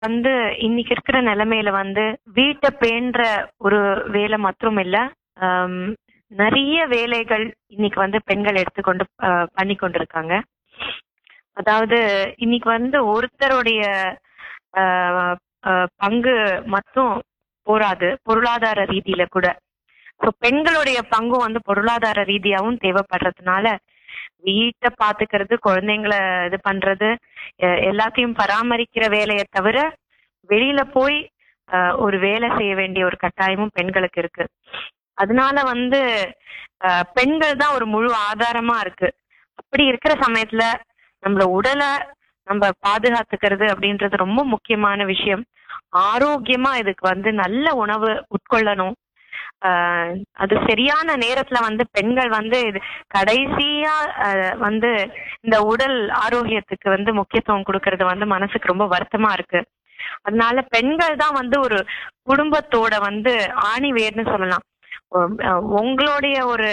வந்து இன்னைக்கு இருக்கிற நிலைமையில வந்து வீட்டை பேண்ற ஒரு வேலை மற்றும் இல்ல ஆம், நிறைய வேலைகள் இன்னைக்கு வந்து பெண்கள் எடுத்துக்கொண்டு அஹ், பண்ணி கொண்டிருக்காங்க அதாவது இன்னைக்கு வந்து ஒருத்தருடைய அஹ், அஹ், பங்கு மட்டும் போராது பொருளாதார ரீதியில கூட ஸோ பெண்களுடைய பங்கும் வந்து பொருளாதார ரீதியாவும் தேவைப்படுறதுனால வீட்டை பாத்துக்கிறது குழந்தைங்கள இது பண்றது எ- எல்லாத்தையும் பராமரிக்கிற வேலையை தவிர வெளியில போய் அஹ், ஒரு வேலை செய்ய வேண்டிய ஒரு கட்டாயமும் பெண்களுக்கு இருக்கு அதனால வந்து அஹ், பெண்கள் தான் ஒரு முழு ஆதாரமா இருக்கு அப்படி இருக்கிற சமயத்துல நம்மள உடலை நம்ம பாதுகாத்துக்கிறது அப்படின்றது ரொம்ப முக்கியமான விஷயம் ஆரோக்கியமா இதுக்கு வந்து நல்ல உணவு உட்கொள்ளணும் ஆஹ் அது சரியான நேரத்துல வந்து பெண்கள் வந்து இது கடைசியா ஆஹ் வந்து இந்த உடல் ஆரோக்கியத்துக்கு வந்து முக்கியத்துவம் கொடுக்கறது வந்து மனசுக்கு ரொம்ப வருத்தமா இருக்கு அதனால பெண்கள் தான் வந்து ஒரு குடும்பத்தோட வந்து ஆணி வேர்னு சொல்லலாம் உம், அஹ் உங்களுடைய ஒரு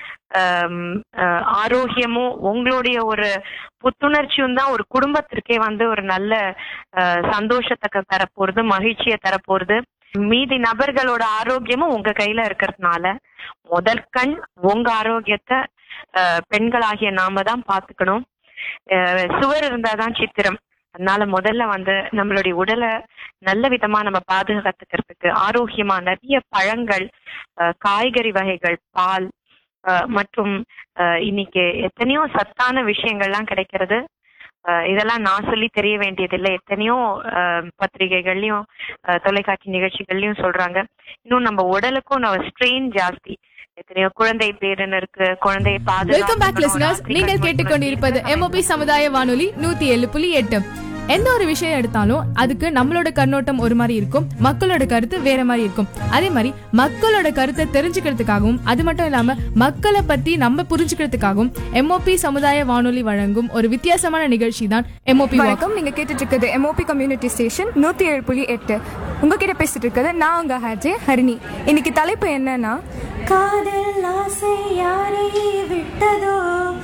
ஆம், அஹ், ஆரோக்கியமும் உங்களுடைய ஒரு புத்துணர்ச்சியும் தான் ஒரு குடும்பத்திற்கே வந்து ஒரு நல்ல அஹ், சந்தோஷத்தை க- தரப்போறது மகிழ்ச்சியை தரப்போறது மீதி நபர்களோட ஆரோக்கியமும் உங்க கையில இருக்கிறதுனால முதல் கண் உங்க ஆரோக்கியத்தை அஹ், பெண்களாகிய நாம தான் பாத்துக்கணும் அஹ், சுவர் இருந்தாதான் சித்திரம் அதனால முதல்ல வந்து நம்மளுடைய உடலை நல்ல விதமா நம்ம பாதுகாத்துக்கிறதுக்கு ஆரோக்கியமா நிறைய பழங்கள் அஹ், காய்கறி வகைகள் பால் அஹ், மற்றும் அஹ், இன்னைக்கு எத்தனையோ சத்தான விஷயங்கள்லாம் கிடைக்கிறது அஹ், இதெல்லாம் நான் சொல்லி தெரிய வேண்டியதில்லை எத்தனையோ அஹ், பத்திரிகைகள்லயும் அஹ், தொலைக்காட்சி நிகழ்ச்சிகள்லயும் சொல்றாங்க இன்னும் நம்ம உடலுக்கும் நம்ம ஸ்ட்ரெயின் ஜாஸ்தி எத்தனையோ குழந்தை பேருன்னு இருக்கு குழந்தையை வெல்கம் பேக் லிசனர்ஸ் நீங்கள் கேட்டுக்கொண்டிருப்பது எம்ஓபி சமுதாய வானொலி நூத்தி ஏழு புள்ளி எட்டு எந்த ஒரு விஷயம் எடுத்தாலும் அதுக்கு நம்மளோட கண்ணோட்டம் ஒரு மாதிரி இருக்கும் மக்களோட கருத்து வேற மாதிரி இருக்கும் அதே மாதிரி மக்களோட கருத்தை தெரிஞ்சுக்கிறதுக்காகவும் அது மட்டும் இல்லாம மக்களை பத்தி நம்ம புரிஞ்சுக்கிறதுக்காகவும் எம்ஓபி சமுதாய வானொலி வழங்கும் ஒரு வித்தியாசமான நிகழ்ச்சி தான் எம்ஓபி வணக்கம் நீங்க கேட்டுட்டு இருக்கிறது எம்ஓபி கம்யூனிட்டி ஸ்டேஷன் நூத்தி ஏழு புள்ளி எட்டு உங்ககிட்ட பேசிட்டு இருக்கிறது நான் உங்க ஹாஜே ஹரிணி இன்னைக்கு தலைப்பு என்னன்னா காதல் ஆசை யாரை விட்டதோ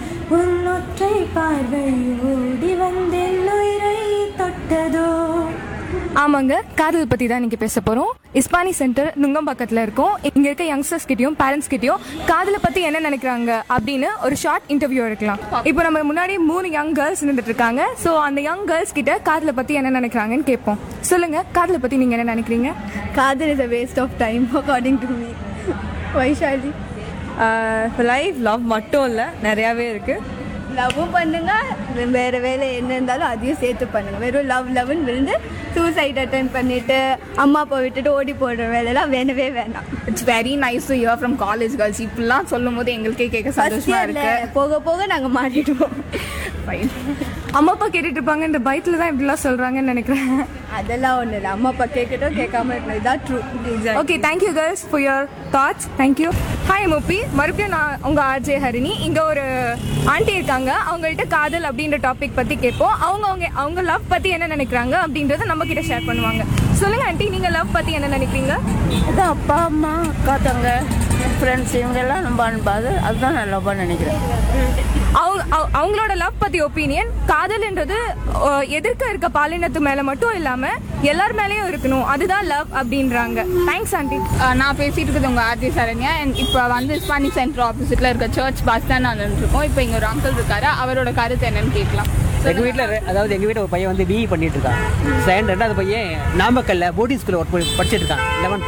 உன்னொற்றை பார்வை ஓடி வந்தென் உயிரை தொட்டதோ ஆமாங்க காதல் பத்தி தான் இன்னைக்கு பேச போறோம் இஸ்பானி சென்டர் நுங்கம்பாக்கத்துல இருக்கோம் இங்க இருக்க யங்ஸ்டர்ஸ் கிட்டயும் பேரண்ட்ஸ் கிட்டயும் காதலை பத்தி என்ன நினைக்கிறாங்க அப்படின்னு ஒரு ஷார்ட் இன்டர்வியூ எடுக்கலாம் இப்போ நம்ம முன்னாடி மூணு யங் கேர்ள்ஸ் நின்றுட்டு இருக்காங்க ஸோ அந்த யங் கேர்ள்ஸ் கிட்ட காதலை பத்தி என்ன நினைக்கிறாங்கன்னு கேட்போம் சொல்லுங்க காதலை பத்தி நீங்க என்ன நினைக்கிறீங்க காதல் is a waste of time according to me Vaishali life love மட்டும் இல்லை நிறையாவே இருக்குது லவ்வும் பண்ணுங்க வேற வேலை என்ன இருந்தாலும் அதையும் சேர்த்து பண்ணுங்க வெறும் லவ் லவ்னு விழுந்து சூசைட் அட்டன் பண்ணிட்டு அம்மா அப்பா விட்டுட்டு ஓடி போடுற வேலையெல்லாம் வேணவே வேண்டாம் it's very nice to hear from college girls இப்படிலாம் சொல்லும் போது எங்களுக்கே கேட்க ஃபர்ஸ்ட் சந்தோஷமா இயர்ல இருக்கு போக போக நாங்க மாட்டிடுவோம் Fine. அம்மா அப்பா கேட்டுட்டு இருப்பாங்க இந்த பயத்துல தான் இப்படிலாம் சொல்றாங்கன்னு நினைக்கிறேன் அதெல்லாம் ஒண்ணு இல்லை அம்மா அப்பா கேட்கட்டும் கேட்காம இருக்கணும் இதான் true okay thank you girls for your thoughts thank you hi மோப்பி மறுபடியும் நான் உங்க ஆர்ஜே ஹரிணி இங்க ஒரு ஆண்டி இருக்காங்க அவங்கள்ட்ட காதல் அப்படின்ற டாபிக் பத்தி கேட்போம் அவங்க அவங்க அவங்க லவ் பத்தி என்ன நினைக்கிறாங்க அப்படின்றத நம்ம கிட்ட ஷேர் பண்ணுவாங்க சொல்லுங்க ஆண்டி நீங்க லவ் பத்தி என்ன நினைக்கிறீங்க அதான் அப்பா அம்மா அக்கா தங்க ஃப்ரெண்ட்ஸ் இவங்கெல்லாம் நம்ம அனுப்பாது அதுதான் நான் லவ்வாக நினைக்கிறேன் அவங்க அவ- அவங்களோட லவ் பத்தி ஒப்பீனியன் காதல்ன்றது அஹ், எதிர்க்க இருக்க பாலினத்து மேல மட்டும் இல்லாம எல்லார் மேலயும் இருக்கணும் அதுதான் லவ் அப்படின்றாங்க தேங்க்ஸ் ஆண்டி Uh, நான் பேசிட்டு இருக்கிறது உங்க ஆர்ஜி சரண்யா and இப்போ வந்து இஸ்பானிக் சென்டர் ஆப்போசிட்ல இருக்க சர்ச் பஸ் தான் நான் இருக்கோம் இப்போ இங்க ஒரு அங்கிள் இருக்காரு அவரோட கருத்து என்னன்னு கேட்கலாம் எங்கள் வீட்டில் அதாவது எங்கள் வீட்டில் ஒரு பையன் வந்து பிஇ பண்ணிட்டு இருக்கான் செகண்ட் ரெண்டாவது பையன் நாமக்கல்ல போர்டிங் ஸ்கூலில் ஒர்க் பண்ணி படிச்சுட்டு இருக்கான் லெவன்த்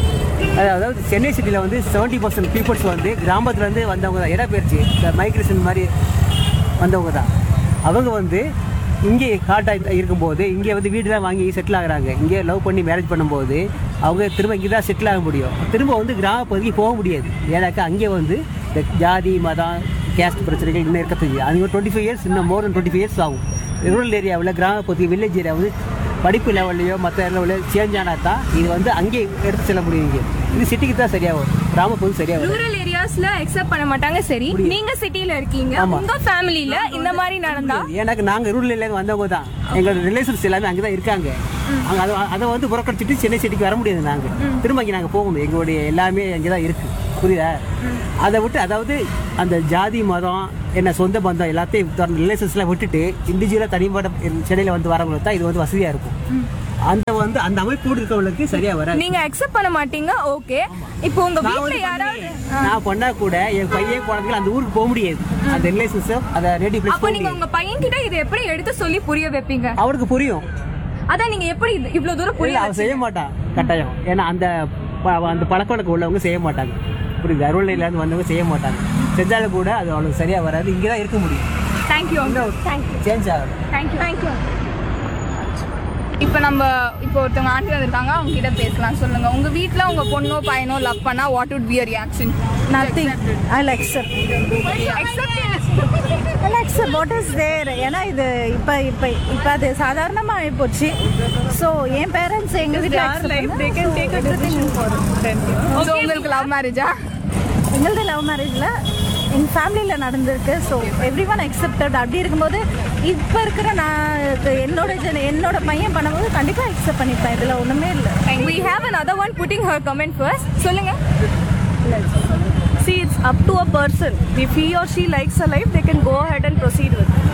அதாவது சென்னை சிட்டியில் வந்து செவன்ட்டி பர்சன்ட் பீப்புள்ஸ் வந்து கிராமத்துலேருந்து வந்தவங்க தான் இடப்பெயர்ச்சி இந்த மைக்ரேஷன் மாதிரி வந்தவங்க தான் அவங்க வந்து இங்கே ஹார்ட்டாக இருக்கும்போது இங்கே வந்து வீடுலாம் வாங்கி செட்டில் ஆகுறாங்க இங்கே லவ் பண்ணி மேரேஜ் பண்ணும்போது அவங்க திரும்ப இங்கே தான் செட்டில் ஆக முடியும் திரும்ப வந்து கிராம பகுதிக்கு போக முடியாது ஏன்னாக்கா அங்கே வந்து இந்த ஜாதி மதம் கேஸ்ட் பிரச்சனைகள் இன்னும் இருக்கத்துக்கு அது டுவெண்ட்டி ஃபைவ் இயர்ஸ் இன்னும் more than twenty five years ஆகும் ரூரல் ஏரியாவில் கிராம பகுதி வில்லேஜ் ஏரியா வந்து படிப்பு லெவல்லையோ மற்ற லெவலில் சேஞ்ச் ஆனால் தான் இது வந்து அங்கே எடுத்து செல்ல முடியும் இங்கே இது சிட்டிக்கு தான் சரியாக வரும் கிராம பகுதி சரியாக வரும் ரூரல் ஏரியாஸ்ல அக்செப்ட் பண்ண மாட்டாங்க சரி நீங்க சிட்டில இருக்கீங்க ஆமா. உங்க ஃபேமிலில இந்த மாதிரி நடந்தா ஏன்னாக்க நாங்கள் ரூரல் ஏரியாவுக்கு வந்தவங்க தான் எங்கள் ரிலேஷன்ஸ் எல்லாமே அங்கே தான் இருக்காங்க அங்கே அதை அதை வந்து புறக்கணிச்சிட்டு சென்னை சிட்டிக்கு வர முடியாது நாங்கள் திரும்ப இங்கே நாங்கள் போகணும் எங்களுடைய எல்லாமே அங்கே தான் இருக்குது புரியுதா அதை விட்டு அதாவது அந்த ஜாதி மதம் என்ன சொந்த பந்தம் எல்லாத்தையும் ரிலேஷன்ஸ்லாம் விட்டுட்டு இண்டிவிஜுவலாக தனிப்பட்ட சென்னையில் வந்து வரவங்களுக்கு தான் இது வந்து வசதியாக இருக்கும் அந்த வந்து அந்த அமைப்போடு இருக்கவங்களுக்கு சரியா வராது நீங்க அக்செப்ட் பண்ண மாட்டீங்க ஓகே இப்போ உங்க நான் வீட்ல வந்து யாராவது பண்ணுவேன். நான் பண்ணா கூட என் பையன் குழந்தைகள் அந்த ஊருக்கு போக முடியாது அந்த ரிலேஷன்ஷிப் அதை ரெடி பிளேஸ் அப்போ போக நீங்க முடியாது உங்க பையன் கிட்ட இதை எப்படி எடுத்து சொல்லி புரிய வைப்பீங்க அவருக்கு புரியும் அதான் நீங்க எப்படி இது- இவ்வளவு தூரம் இல்ல புரிய அவன் செய்ய மாட்டான் கட்டாயம் ஏன்னா அந்த ப- அந்த பழக்க வழக்கம் உள்ளவங்க செய்ய மாட்டாங்க புரியுது அருள்நிலையில இருந்து வந்தவங்க செய்ய மாட்டாங்க செஞ்சாலும் கூட அது அவளுக்கு சரியா வராது இங்கே தான் இருக்க முடியும் தேங்க்யூ சேஞ்ச் ஆகணும் தேங்க்யூ தேங்க்யூ இப்போ நம்ம இப்போ ஒருத்தவங்க ஆண்டி வந்திருக்காங்க அவங்க கிட்ட பேசலாம் சொல்லுங்க உங்க வீட்ல உங்க பொண்ணோ பையனோ லவ் பண்ணா what would be your reaction nothing I accept I accept what is there ஏன்னா இது இப்போ இப்போ இப்போ அது சாதாரணமாக ஆகிப்போச்சு ஸோ என் பேரண்ட்ஸ் எங்கள் வீட்டில் life they can take a decision for So, உங்களுக்கு லவ் மேரேஜா எங்களது லவ் மேரேஜில் எங்கள் ஃபேமிலியில் நடந்திருக்கு ஸோ எவ்ரி ஒன் அக்செப்டட் அப்படி இருக்கும்போது இப்போ இருக்கிற நான் இது என்னோட ஜென என்னோட பையன் பண்ணும்போது கண்டிப்பாக அக்செப்ட் பண்ணிப்பேன் இதில் ஒன்றுமே இல்லை we have another one putting her comment first சொல்லுங்க see it's up to a person if he or she likes a life they can go ahead and proceed with it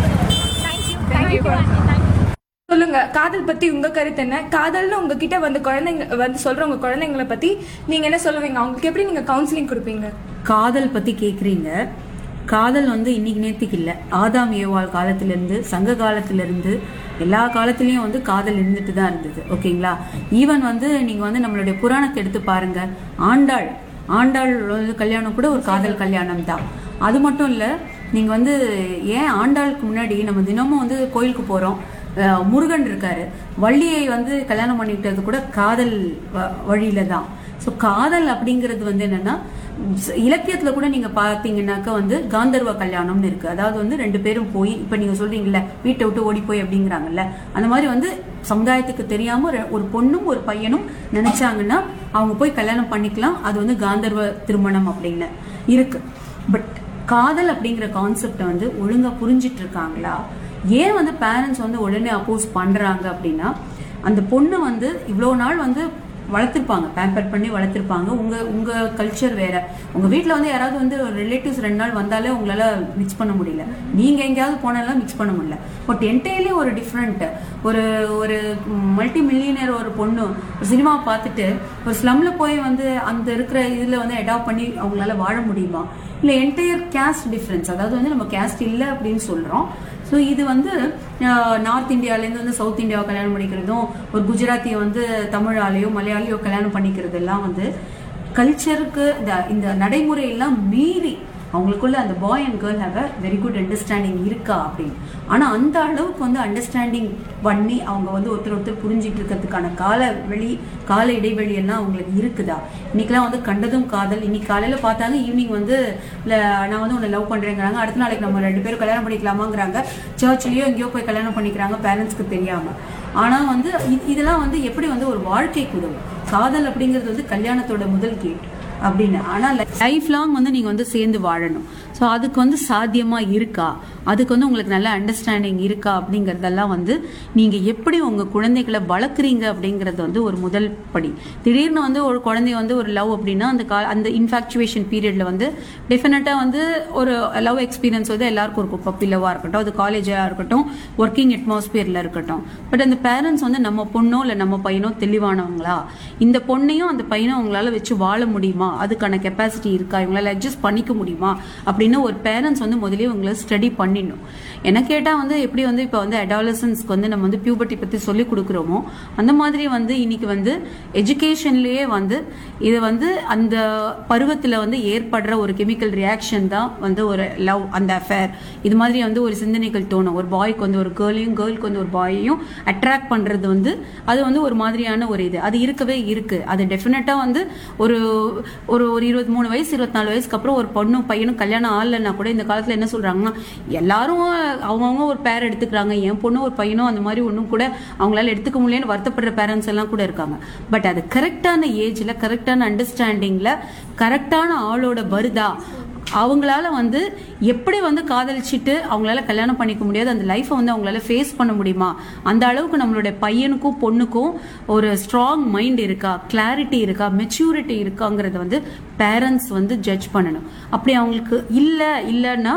சொல்லுங்க காதல் பத்தி உங்க கருத்து என்ன காதல்னு உங்ககிட்ட வந்து குழந்தைங்க வந்து சொல்ற உங்க குழந்தைங்களை பத்தி நீங்க என்ன சொல்லுவீங்க அவங்களுக்கு எப்படி நீங்க கவுன்சிலிங் கொடுப்பீங்க காதல் பத்தி கேக்குறீங்க காதல் வந்து இன்னைக்கு நேத்துக்கு இல்லை ஆதாம் ஏவாள் காலத்திலிருந்து சங்க காலத்திலிருந்து எல்லா காலத்துலயும் வந்து காதல் இருந்துட்டு தான் இருந்தது ஓகேங்களா ஈவன் வந்து நீங்க வந்து நம்மளுடைய புராணத்தை எடுத்து பாருங்க ஆண்டாள் ஆண்டாள் வந்து கல்யாணம் கூட ஒரு காதல் கல்யாணம் தான் அது மட்டும் இல்ல நீங்க வந்து ஏன் ஆண்டாளுக்கு முன்னாடி நம்ம தினமும் வந்து கோயிலுக்கு போறோம் அஹ் முருகன் இருக்காரு வள்ளியை வந்து கல்யாணம் பண்ணிக்கிட்டது கூட காதல் வ- வழியில தான் ஸோ காதல் அப்படிங்கிறது வந்து என்னன்னா ஸ்- இலக்கியத்துல கூட நீங்க பாத்தீங்கன்னாக்கா வந்து காந்தர்வ கல்யாணம்னு இருக்கு அதாவது வந்து ரெண்டு பேரும் போய் இப்ப நீங்க சொல்றீங்கல்ல வீட்டை விட்டு ஓடி போய் அப்படிங்கிறாங்கல்ல அந்த மாதிரி வந்து சமுதாயத்துக்கு தெரியாம ரெ- ஒரு பொண்ணும் ஒரு பையனும் நினைச்சாங்கன்னா அவங்க போய் கல்யாணம் பண்ணிக்கலாம் அது வந்து காந்தர்வ திருமணம் அப்படின்னு இருக்கு பட் காதல் அப்படிங்கிற கான்செப்டை வந்து ஒழுங்கா புரிஞ்சிட்டு இருக்காங்களா ஏன் வந்து பேரண்ட்ஸ் வந்து உடனே அப்போஸ் பண்றாங்க அப்படின்னா அந்த பொண்ணு வந்து இவ்வளோ நாள் வந்து வளர்த்துருப்பாங்க பேம்பர் பண்ணி வளர்த்துருப்பாங்க உங்க உங்க கல்ச்சர் வேற உங்க வீட்ல வந்து யாராவது வந்து ரிலேட்டிவ்ஸ் ரெண்டு நாள் வந்தாலே உங்களால மிக்ஸ் பண்ண முடியல நீங்க எங்கேயாவது போனாலும் மிக்ஸ் பண்ண முடியல பட் என்டையர்லி ஒரு டிஃப்ரெண்ட் ஒரு ஒரு மல்டி மில்லியனர் ஒரு பொண்ணு ஒரு சினிமா பார்த்துட்டு ஒரு ஸ்லம்ல போய் வந்து அந்த இருக்கிற இதுல வந்து அடாப்ட் பண்ணி அவங்களால வாழ முடியுமா இல்ல என்டையர் கேஸ்ட் டிஃப்ரென்ஸ் அதாவது வந்து நம்ம கேஸ்ட் இல்லை அப்படின்னு சொல்றோம் ஸோ இது வந்து நார்த் இந்தியாவிலேருந்து வந்து சவுத் இந்தியாவை கல்யாணம் பண்ணிக்கிறதும் ஒரு குஜராத்தியை வந்து தமிழாலேயோ மலையாளியோ கல்யாணம் பண்ணிக்கிறது எல்லாம் வந்து கல்ச்சருக்கு இந்த நடைமுறையெல்லாம் மீறி அவங்களுக்குள்ள அந்த boy and girl have a very good understanding இருக்கா அப்படின்னு ஆனா அந்த அளவுக்கு வந்து அண்டர்ஸ்டாண்டிங் பண்ணி அவங்க வந்து ஒருத்தர் ஒருத்தர் புரிஞ்சிட்டு இருக்கிறதுக்கான கால வெளி கால இடைவெளி எல்லாம் அவங்களுக்கு இருக்குதா இன்னைக்கெல்லாம் வந்து கண்டதும் காதல் இன்னைக்கு காலையில பார்த்தாங்க ஈவினிங் வந்து இல்ல நான் வந்து உன்னை லவ் பண்றேங்கிறாங்க அடுத்த நாளைக்கு நம்ம ரெண்டு பேரும் கல்யாணம் பண்ணிக்கலாமாங்கிறாங்க சர்ச்லயோ எங்கேயோ போய் கல்யாணம் பண்ணிக்கிறாங்க பேரண்ட்ஸ்க்கு தெரியாம ஆனா வந்து இ- இதெல்லாம் வந்து எப்படி வந்து ஒரு வாழ்க்கைக்கு உதவும் காதல் அப்படிங்கிறது வந்து கல்யாணத்தோட முதல் கேட் அப்படின்னு ஆனா லைஃப் லாங் வந்து நீங்க வந்து சேர்ந்து வாழணும் ஸோ அதுக்கு வந்து சாத்தியமா இருக்கா அதுக்கு வந்து உங்களுக்கு நல்ல அண்டர்ஸ்டாண்டிங் இருக்கா அப்படிங்கறதெல்லாம் வந்து நீங்க எப்படி உங்க குழந்தைகளை வளர்க்குறீங்க அப்படிங்கறது வந்து ஒரு முதல் படி திடீர்னு வந்து ஒரு குழந்தை வந்து ஒரு லவ் அப்படின்னா அந்த கா அந்த இன்ஃபாக்சுவேஷன் பீரியட்ல வந்து டெஃபினட்டா வந்து ஒரு லவ் எக்ஸ்பீரியன்ஸ் வந்து எல்லாருக்கும் இருக்கும் பப்பி லவ்வா இருக்கட்டும் அது காலேஜா இருக்கட்டும் ஒர்க்கிங் அட்மாஸ்பியர்ல இருக்கட்டும் பட் அந்த பேரண்ட்ஸ் வந்து நம்ம பொண்ணோ இல்ல நம்ம பையனோ தெளிவானவங்களா இந்த பொண்ணையும் அந்த பையனும் அவங்களால வச்சு வாழ முடியுமா அதுக்கான கெப்பாசிட்டி இருக்கா இவங்களால அட்ஜஸ்ட் பண்ணிக்க முடியுமா அப்படின்னு ஒரு பேரண்ட்ஸ் வந்து முதல்லயே உங்களை ஸ்டடி பண்ணிடணும் என்ன கேட்டா வந்து எப்படி வந்து இப்போ வந்து அடாலசன்ஸ்க்கு வந்து நம்ம வந்து பியூபர்ட்டி பத்தி சொல்லி கொடுக்குறோமோ அந்த மாதிரி வந்து இன்னைக்கு வந்து எஜுகேஷன்லயே வந்து இது வந்து அந்த பருவத்துல வந்து ஏற்படுற ஒரு கெமிக்கல் ரியாக்ஷன் தான் வந்து ஒரு லவ் அந்த அஃபேர் இது மாதிரி வந்து ஒரு சிந்தனைகள் தோணும் ஒரு பாய்க்கு வந்து ஒரு கேர்ளையும் கேர்ளுக்கு வந்து ஒரு பாயையும் அட்ராக்ட் பண்றது வந்து அது வந்து ஒரு மாதிரியான ஒரு இது அது இருக்கவே இருக்கு அது டெஃபினட்டா வந்து ஒரு ஒரு ஒரு இருபத்தி மூணு வயசு இருபத்தி நாலு வயசுக்கு அப்புறம் ஒரு பொண்ணும் பையனும் கல்யாணம் ஆகலைன்னா கூட இந்த காலத்துல என்ன சொல்றாங்கன்னா எல்லாரும் அவங்கவுங்க ஒரு பேர் எடுத்துக்கிறாங்க என் பொண்ணும் ஒரு பையனும் அந்த மாதிரி ஒன்றும் கூட அவங்களால எடுத்துக்க முடியலன்னு வருத்தப்படுற பேரண்ட்ஸ் எல்லாம் கூட இருக்காங்க பட் அது கரெக்டான ஏஜ்ல கரெக்டான அண்டர்ஸ்டாண்டிங்ல கரெக்டான ஆளோட வருதா அவங்களால வந்து எப்படி வந்து காதலிச்சிட்டு அவங்களால கல்யாணம் பண்ணிக்க முடியாது அந்த லைஃப்பை வந்து அவங்களால ஃபேஸ் பண்ண முடியுமா அந்த அளவுக்கு நம்மளுடைய பையனுக்கும் பொண்ணுக்கும் ஒரு ஸ்ட்ராங் மைண்ட் இருக்கா கிளாரிட்டி இருக்கா மெச்சூரிட்டி இருக்காங்கிறத வந்து பேரண்ட்ஸ் வந்து ஜட்ஜ் பண்ணணும் அப்படி அவங்களுக்கு இல்லை இல்லைன்னா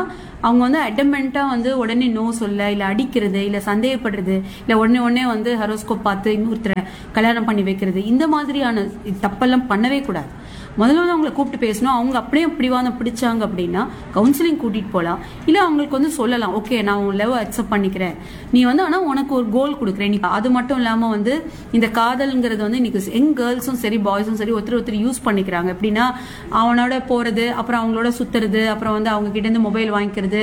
அவங்க வந்து அட்டமெண்ட்டாக வந்து உடனே நோ சொல்ல இல்லை அடிக்கிறது இல்லை சந்தேகப்படுறது இல்லை உடனே உடனே வந்து ஹரோஸ்கோப் பார்த்து இன்னொருத்தரை கல்யாணம் பண்ணி வைக்கிறது இந்த மாதிரியான தப்பெல்லாம் பண்ணவே கூடாது முதல்ல வந்து அவங்கள கூப்பிட்டு பேசணும் அவங்க அப்படியே பிடிவாதம் பிடிச்சாங்க அப்படின்னா கவுன்சிலிங் கூட்டிட்டு போகலாம் இல்லை அவங்களுக்கு வந்து சொல்லலாம் ஓகே நான் உன் லவ் அக்செப்ட் பண்ணிக்கிறேன் நீ வந்து ஆனால் உனக்கு ஒரு கோல் கொடுக்குறேன் நீ அது மட்டும் இல்லாமல் வந்து இந்த காதல்ங்கிறது வந்து இன்னைக்கு யங் கேர்ள்ஸும் சரி பாய்ஸும் சரி ஒருத்தர் ஒருத்தர் யூஸ் பண்ணிக்கிறாங்க எப்படின்னா அவனோட போகிறது அப்புறம் அவங்களோட சுத்துறது அப்புறம் வந்து அவங்க கிட்ட இருந்து மொபைல் வாங்கிக்கிறது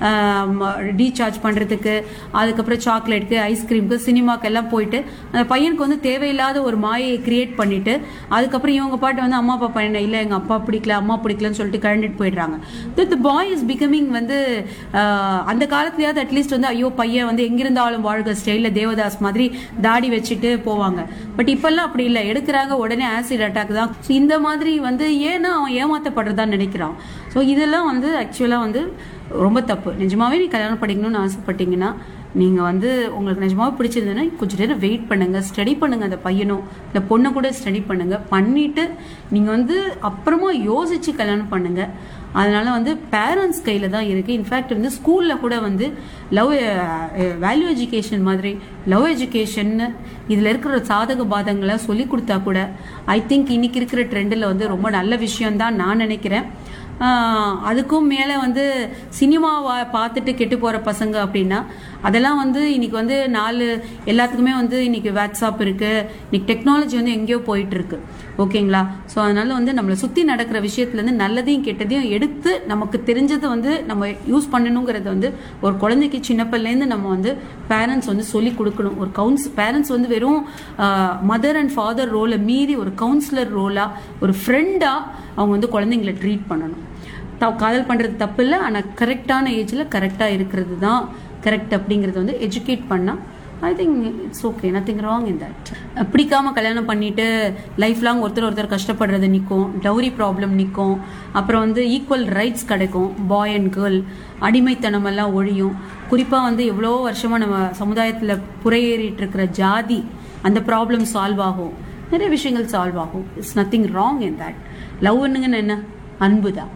ரீசார்ஜ் பண்ணுறதுக்கு அதுக்கப்புறம் சாக்லேட்க்கு ஐஸ்கிரீமுக்கு சினிமாக்கு எல்லாம் போயிட்டு அந்த பையனுக்கு வந்து தேவையில்லாத ஒரு மாயை கிரியேட் பண்ணிட்டு அதுக்கப்புறம் இவங்க பாட்டு வந்து அம்மா அப்பா பையன் இல்லை எங்கள் அப்பா பிடிக்கல அம்மா பிடிக்கலன்னு சொல்லிட்டு கழண்டுட்டு போயிடுறாங்க த பாய் இஸ் பிகமிங் வந்து ஆஹ், அந்த காலத்துலயாவது அட்லீஸ்ட் வந்து ஐயோ பையன் வந்து எங்கிருந்தாலும் வாழ்க ஸ்டைலில் தேவதாஸ் மாதிரி தாடி வச்சுட்டு போவாங்க பட் இப்பெல்லாம் அப்படி இல்லை எடுக்கிறாங்க உடனே ஆசிட் அட்டாக் தான் So, இந்த மாதிரி வந்து ஏன்னா அவன் ஏமாத்தப்படுறதா நினைக்கிறான் ஸோ இதெல்லாம் வந்து ஆக்சுவலாக வந்து ரொம்ப தப்பு நிஜமாவே நீ கல்யாணம் படிக்கணும்னு ஆசைப்பட்டீங்கன்னா நீங்கள் வந்து உங்களுக்கு நிஜமாவே பிடிச்சிருந்ததுன்னா கொஞ்சம் நேரம் வெயிட் பண்ணுங்க ஸ்டடி பண்ணுங்க அந்த பையனும் இல்லை பொண்ணை கூட ஸ்டடி பண்ணுங்க பண்ணிட்டு நீங்கள் வந்து அப்புறமா யோசிச்சு கல்யாணம் பண்ணுங்க அதனால வந்து பேரண்ட்ஸ் கையில் தான் இருக்குது இன்ஃபேக்ட் வந்து ஸ்கூலில் கூட வந்து லவ் வேல்யூ எஜுகேஷன் மாதிரி லவ் எஜுகேஷன் இதில் இருக்கிற சாதக பாதங்களை சொல்லி கொடுத்தா கூட ஐ திங்க் இன்னைக்கு இருக்கிற ட்ரெண்டில் வந்து ரொம்ப நல்ல விஷயம்தான் நான் நினைக்கிறேன் ஆஹ் அதுக்கும் மேலே வந்து சினிமாவை பார்த்துட்டு கெட்டு போகிற பசங்க அப்படின்னா அதெல்லாம் வந்து இன்னைக்கு வந்து நாலு எல்லாத்துக்குமே வந்து இன்னைக்கு வாட்ஸ்அப் இருக்கு இன்னைக்கு டெக்னாலஜி வந்து எங்கேயோ போயிட்டு இருக்கு ஓகேங்களா ஸோ அதனால வந்து நம்மளை சுற்றி நடக்கிற விஷயத்துலேருந்து நல்லதையும் கெட்டதையும் எடுத்து நமக்கு தெரிஞ்சதை வந்து நம்ம யூஸ் பண்ணணுங்கிறது வந்து ஒரு குழந்தைக்கு சின்ன பிள்ளைலேருந்து நம்ம வந்து பேரண்ட்ஸ் வந்து சொல்லி கொடுக்கணும் ஒரு கவுன்ஸ் பேரண்ட்ஸ் வந்து வெறும் மதர் அண்ட் ஃபாதர் ரோலை மீறி ஒரு கவுன்சிலர் ரோலாக ஒரு ஃப்ரெண்டாக அவங்க வந்து குழந்தைங்களை ட்ரீட் பண்ணணும் த- காதல் பண்ணுறது தப்பு இல்லை ஆனால் கரெக்டான ஏஜில் கரெக்டாக இருக்கிறது தான் கரெக்ட் அப்படிங்கிறது வந்து எஜுகேட் பண்ணால் I think it's okay nothing wrong in that பிடிக்காம கல்யாணம் பண்ணிட்டு லைஃப் லாங் ஒருத்தர் ஒருத்தர் கஷ்டப்படுறது நிற்கும் டவுரி ப்ராப்ளம் நிற்கும் அப்புறம் வந்து ஈக்குவல் ரைட்ஸ் கிடைக்கும் பாய் அண்ட் கேர்ள் அடிமைத்தனம் எல்லாம் ஒழியும் குறிப்பாக வந்து எவ்வளோ வருஷமாக நம்ம சமுதாயத்தில் புறையேறிட்டு இருக்கிற ஜாதி அந்த ப்ராப்ளம் சால்வ் ஆகும் நிறைய விஷயங்கள் சால்வ் ஆகும் it's nothing wrong in that லவ்னுங்கன்னு என்ன அன்பு தான்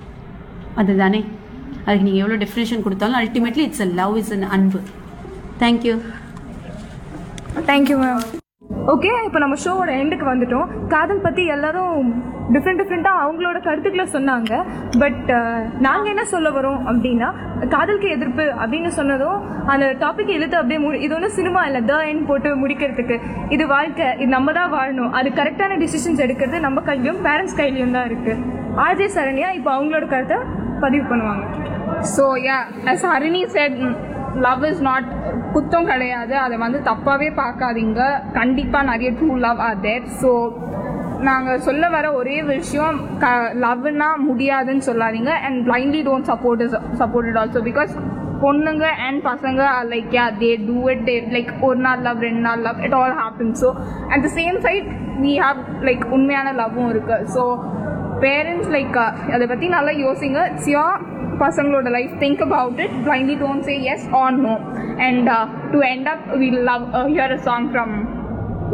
அதுதானே அதுக்கு நீங்கள் எவ்வளோ டெஃபினேஷன் கொடுத்தாலும் ultimately it's a love is an அன்பு தேங்க்யூ தேங்க்யூ மேம் ஓகே இப்போ நம்ம ஷோவோட எண்டுக்கு வந்துட்டோம் காதல் பற்றி எல்லாரும் டிஃப்ரெண்ட் டிஃப்ரெண்ட்டாக அவங்களோட கருத்துக்களை சொன்னாங்க பட் நாங்கள் என்ன சொல்ல வரோம் அப்படின்னா காதலுக்கு எதிர்ப்பு அப்படின்னு சொன்னதும் அந்த டாபிக் இழுத்து அப்படியே முடி இது ஒன்றும் சினிமா இல்லை த என் போட்டு முடிக்கிறதுக்கு இது வாழ்க்கை இது நம்ம தான் வாழணும் அது கரெக்டான டிசிஷன்ஸ் எடுக்கிறது நம்ம கையிலையும் பேரண்ட்ஸ் கையிலையும் தான் இருக்குது ஆர்ஜே சரண்யா இப்போ அவங்களோட கருத்தை பதிவு பண்ணுவாங்க so yeah as Harini said love is not குத்தம் கிடையாது அதை வந்து தப்பாகவே பார்க்காதீங்க கண்டிப்பாக நிறைய true love are there so நாங்கள் சொல்ல வர ஒரே விஷயம் க லவ்னா முடியாதுன்னு சொல்லாதீங்க and blindly don't support is support it also because பொண்ணுங்க அண்ட் பசங்க like yeah they do it they like ஒரு நாள் லவ் ரெண்டு நாள் love it all happen so at the same side we have like உண்மையான லவ்வும் இருக்கு ஸோ பேரண்ட்ஸ் லைக் அதை பற்றி நல்லா யோசிங்க இட்ஸ் யோர் பசங்களோட life think about it blindly don't say yes or no and uh, to end up we love uh, hear a song from